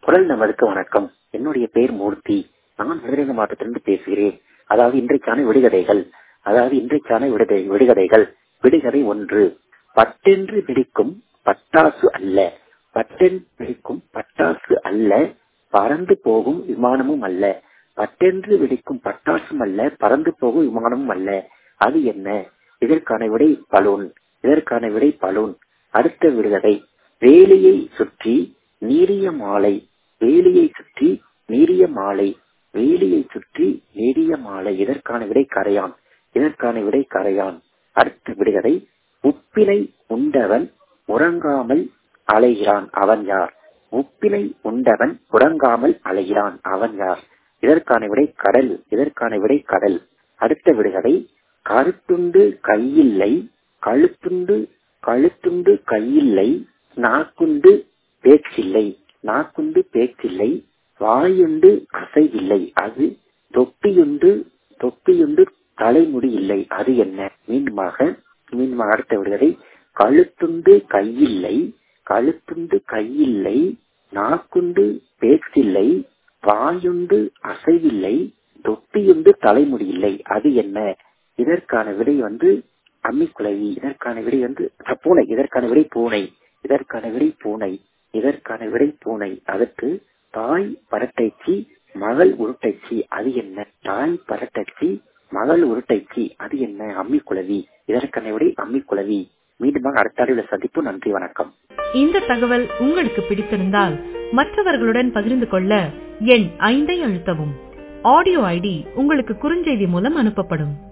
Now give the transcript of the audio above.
குரல் நமதுக்கு வணக்கம் என்னுடைய பெயர் மூர்த்தி நான் மதுரை மாவட்டத்திலிருந்து பேசுகிறேன் அதாவது இன்றைக்கான விடுகதைகள் அதாவது இன்றைக்கான விடுகதை விடுகதைகள் விடுகதை ஒன்று பட்டென்று வெடிக்கும் பட்டாசு அல்ல பட்டென்று வெடிக்கும் பட்டாசு அல்ல பறந்து போகும் விமானமும் அல்ல பட்டென்று வெடிக்கும் பட்டாசும் அல்ல பறந்து போகும் விமானமும் அல்ல அது என்ன இதற்கான விடை பலூன் இதற்கான விடை பலூன் அடுத்த விடுகதை வேலியை சுற்றி நீரிய மாலை வேலியை சுற்றி நீரிய மாலை வேலியை சுற்றி நீரிய மாலை இதற்கான விடை கரையான் இதற்கான விடை கரையான் அடுத்த விடுகதை உப்பினை உண்டவன் உறங்காமல் அலைகிறான் அவன் யார் உப்பினை உண்டவன் உறங்காமல் அலைகிறான் அவன் யார் இதற்கான விடை கடல் இதற்கான விடை கடல் அடுத்த விடுகதை கருத்துண்டு கையில்லை கழுத்துண்டு கழுத்துண்டு கையில்லை நாக்குண்டு பேச்சில்லை நாக்குண்டு பேச்சில்லை வாயுண்டு அசைவில்லை அது தொப்பியுண்டு தொப்பியுண்டு தலைமுடி இல்லை அது என்ன மீண்டுமாக மீண்டும் அடுத்த விடுகதை கழுத்துண்டு கையில்லை கழுத்துண்டு கையில்லை நாக்குண்டு பேச்சில்லை வாயுண்டு அசைவில்லை தொப்பியுண்டு தலைமுடி இல்லை அது என்ன இதற்கான விடை வந்து அம்மிக்குழவி இதற்கான விடை வந்து பூனை இதற்கான விடை பூனை இதற்கான விடை பூனை இதற்கான விடை பூனை அதற்கு தாய் பரட்டைச்சி மகள் உருட்டைச்சி அது என்ன தாய் பரட்டைச்சி மகள் உருட்டைச்சி அது என்ன அம்மிக்குழவி இதற்கான விடை அம்மிக்குழவி மீண்டும் அடுத்த அறிவில் சந்திப்பு நன்றி வணக்கம் இந்த தகவல் உங்களுக்கு பிடித்திருந்தால் மற்றவர்களுடன் பகிர்ந்து கொள்ள எண் ஐந்தை அழுத்தவும் ஆடியோ ஐடி உங்களுக்கு குறுஞ்செய்தி மூலம் அனுப்பப்படும்